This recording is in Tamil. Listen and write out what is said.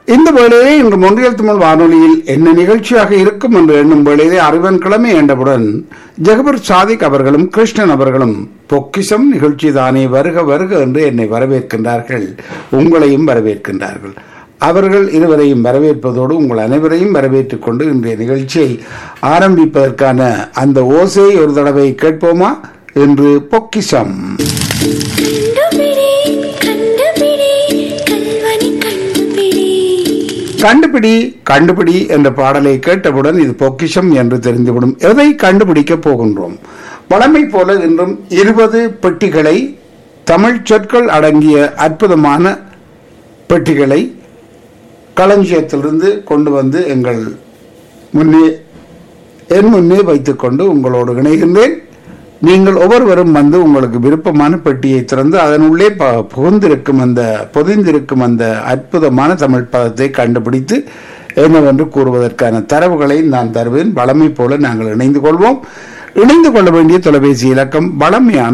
இந்த வேளையிலே இன்று மொன்றியல் தமிழ் வானொலியில் என்ன நிகழ்ச்சியாக இருக்கும் என்று எண்ணும் வேளையிலே அறிவன் கிழமை என்றவுடன் ஜெகபர் சாதிக் அவர்களும் கிருஷ்ணன் அவர்களும் பொக்கிஷம் நிகழ்ச்சி தானே வருக வருக என்று என்னை வரவேற்கின்றார்கள் உங்களையும் வரவேற்கின்றார்கள் அவர்கள் இருவரையும் வரவேற்பதோடு உங்கள் அனைவரையும் வரவேற்றுக் கொண்டு இன்றைய நிகழ்ச்சியை ஆரம்பிப்பதற்கான அந்த ஓசையை ஒரு தடவை கேட்போமா என்று பொக்கிஷம் கண்டுபிடி கண்டுபிடி கல்வனை கண்டுபிடி கண்டுபிடி கண்டுபிடி என்ற பாடலை கேட்டவுடன் இது பொக்கிஷம் என்று தெரிந்துவிடும் எதை கண்டுபிடிக்கப் போகின்றோம் வழமை போல இன்றும் இருபது பெட்டிகளை தமிழ் சொற்கள் அடங்கிய அற்புதமான பெட்டிகளை களஞ்சியத்திலிருந்து கொண்டு வந்து எங்கள் முன்னே என் முன்னே வைத்துக்கொண்டு உங்களோடு இணைகின்றேன் நீங்கள் ஒவ்வொருவரும் வந்து உங்களுக்கு விருப்பமான பெட்டியை திறந்து அதனுள்ளே ப- புகுந்திருக்கும் அந்த பொதிந்திருக்கும் அந்த அற்புதமான தமிழ் பதத்தை கண்டுபிடித்து என்னவென்று கூறுவதற்கான தரவுகளை நான் தருவேன் வளமை போல நாங்கள் இணைந்து கொள்வோம் இணைந்து கொள்ள வேண்டிய தொலைபேசி இலக்கம் வளமையான